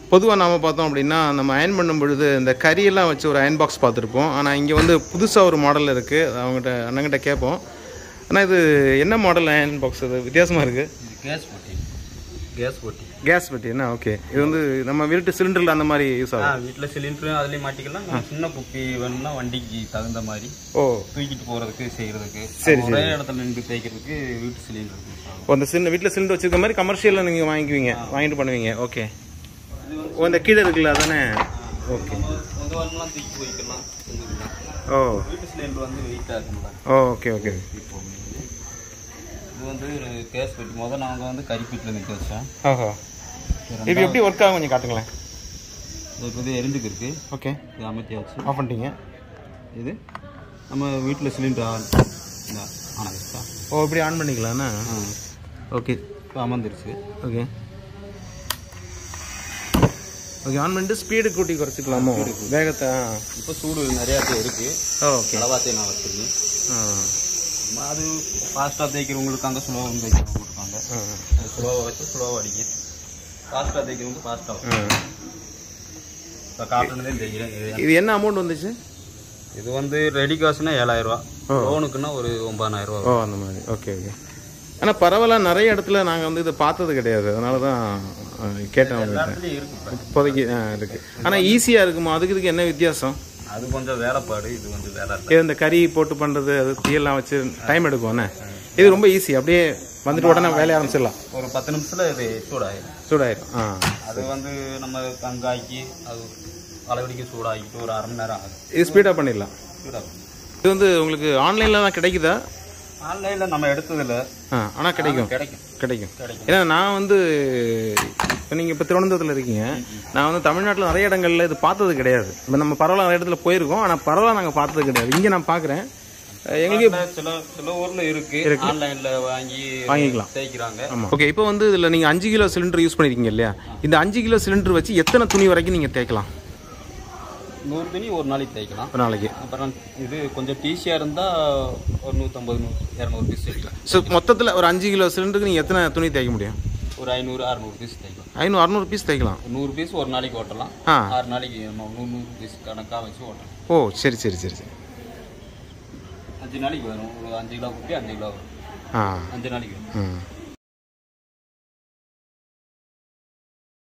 பொதுவாக நாம் பார்த்தோம் அப்படின்னா நம்ம அயன் பண்ணும் பொழுது இந்த கரியெல்லாம் வச்சு ஒரு அயன் பாக்ஸ் பார்த்துருப்போம் ஆனால் இங்கே வந்து புதுசாக ஒரு மாடல் இருக்குது அவங்ககிட்ட அண்ணங்கிட்ட கேட்போம் ஆனால் இது என்ன மாடல் அயன் பாக்ஸ் இது வித்தியாசமாக இருக்குது இது கேஸ் பொட்டி கேஸ் பொட்டி கேஸ் பற்றி என்ன ஓகே இது வந்து நம்ம வீட்டு சிலிண்டரில் அந்த மாதிரி யூஸ் ஆ ஆகும் வீட்டில் சிலிண்டரும் அதுலேயும் மாட்டிக்கலாம் நம்ம சின்ன குப்பி வேணும்னா வண்டிக்கு தகுந்த மாதிரி ஓ தூக்கிட்டு போகிறதுக்கு செய்கிறதுக்கு சரி, ஒரே இடத்துல நின்று தேய்க்கிறதுக்கு வீட்டு சிலிண்டர் யூஸ் ஆகும் ஓ, அந்த சின்ன வீட்டில் சிலிண்டர் வச்சிருக்க மாதிரி கமர்ஷியலில் நீங்கள் வாங்கிக்குவீங்க வாங்கிட்டு பண்ணுவீங்க ஓகே ஓ இந்த கீழே இருக்குல்ல அதானே ஓகே கொஞ்ச வாரம்லாம் தூக்கி போய்க்கலாம் செஞ்சுக்கலாம் ஓ வீட்டு சிலிண்டர் வந்து வெயிட்டாக இருக்கும்ல ஓ ஓகே ஓகே இப்போ இது வந்து ஒரு கேஸ் பெட்டி முதல் நாங்கள் வந்து கறிப்பீட்டில் நிற்க வச்சோம் ஓஹோ இது எப்படி ஒர்க் ஆகும் கொஞ்சம் காட்டுங்களேன் இது வந்து எரிஞ்சுக்கு இருக்கு ஓகே இது அமைத்தியாச்சு ஆஃப் பண்ணிட்டீங்க இது நம்ம வீட்டில் சிலிண்டர் ஆன் இந்த ஆனதுக்கா ஓ இப்படி ஆன் பண்ணிக்கலாம்ண்ணா ஆ ஓகே இப்போ அமர்ந்துருச்சு ஓகே ஓகே ஆன் பண்ணிட்டு ஸ்பீடு கூட்டி குறைச்சிக்கலாமோ வேகத்தை ஆ. இப்போ சூடு நிறையா இருக்குது ஓ ஓகே அளவாத்தே நான் வச்சுருக்கேன் ஆ நம்ம அது ஃபாஸ்ட்டாக தேய்க்கிறவங்களுக்கு அங்கே ஸ்லோவாக தேய்க்கிறவங்க இருக்காங்க ஆ ஸ்லோவாக வச்சு ஸ்லோவாக அடிக்கும் ஃபாஸ்ட்டாக தேய்க்கிறவங்க ஃபாஸ்ட்டாக ஆ. இப்போ காட்டுனதே தேய்க்கிறேன் இது இது என்ன அமௌண்ட் வந்துச்சு இது வந்து ரெடி காசுனா ஏழாயிரரூவா லோனுக்குன்னா ஒரு ஒன்பதாயிரரூவா ஓ அந்த மாதிரி ஓகே ஓகே ஆனால் பரவாயில்ல நிறைய இடத்துல நாங்கள் வந்து இதை பார்த்தது கிடையாது அதனால தான் ஆ, கேட்டேன் உங்கள்கிட்ட இடத்துலையும் இருக்கு இப்போ இப்போதைக்கு ஆ இருக்கு ஆனால் ஈஸியாக இருக்குமா அதுக்கு இதுக்கு என்ன வித்தியாசம் அது கொஞ்சம் வேலைப்பாடு இது கொஞ்சம் வேலை இல்லை இது இந்த கறி போட்டு பண்ணுறது அது தீயெல்லாம் வச்சு டைம் எடுக்கும்ண்ணே இது ரொம்ப ஈஸி அப்படியே வந்துட்டு உடனே வேலைய ஆரம்பிச்சிடலாம் ஒரு பத்து நிமிஷத்தில் இது சூடாயிடும் சூடாயிரும் ஆ அது வந்து நம்ம கங்காய்க்கு அது அளவடிக்கு சூடாக்கிட்டு ஒரு அரை மணி நேரம் ஆகுது இது ஸ்பீடாக பண்ணிடலாம் சூடாகும் இது வந்து உங்களுக்கு ஆன்லைனில் தான் கிடைக்குதா ஆன்லைனில் நம்ம எடுத்ததில்ல ஆ ஆனால் கிடைக்கும் கிடைக்கும் கிடைக்கும் கிடைக்கும் ஏன்னா நான் வந்து இப்போ நீங்கள் இப்போ திருவனந்தபுரத்தில் இருக்கீங்க நான் வந்து தமிழ்நாட்டில் நிறைய இடங்கள்ல இது பார்த்தது கிடையாது இப்போ நம்ம பரவாயில்ல நிறைய இடத்துல போயிருக்கோம் ஆனால் பரவாயில்ல நாங்கள் பார்த்தது கிடையாது இங்கே நான் பார்க்குறேன் எங்களுக்கு ஆன்லைன்ல சில சில ஊர்ல இருக்கு ஆன்லைன்ல வாங்கி வாங்கிக்கலாம். தேய்க்கிறாங்க ஆமாம் ஓகே இப்போ வந்து இதில் நீங்கள் அஞ்சு கிலோ சிலிண்டர் யூஸ் பண்ணியிருக்கீங்க இல்லையா இந்த அஞ்சு கிலோ சிலிண்டர் வச்சு எத்தனை துணி வரைக்கும் நீங்கள் தேய்க்கலாம் நூறு துணி ஒரு நாளைக்கு தேய்க்கலாம் ஒரு நாளைக்கு அப்புறம் இது கொஞ்சம் டீசியா இருந்தா ஒரு நூற்றம்பது நூறு இரநூறு பீஸ் தேய்க்கலாம் ஸோ மொத்தத்தில் ஒரு அஞ்சு கிலோ சிலிண்டருக்கு நீங்கள் எத்தனை துணி தேய்க்க முடியும் ஒரு ஐநூறு அறுநூறு பீஸ் தேய்க்கலாம் ஐநூறு அறநூறு பீஸ் தேய்க்கலாம் ஒரு நூறு பீஸ் ஒரு நாளைக்கு ஓட்டலாம் ஆ ஆறு நாளைக்கு நம்ம நூறு நூறு பீஸ் கணக்காக வச்சு ஓட்டலாம் ஓ சரி சரி சரி சரி அஞ்சு நாளைக்கு வரும் ஒரு அஞ்சு கிலோ குப்பி அஞ்சு கிலோ வரும் ஆ அஞ்சு நாளைக்கு வரும் ம்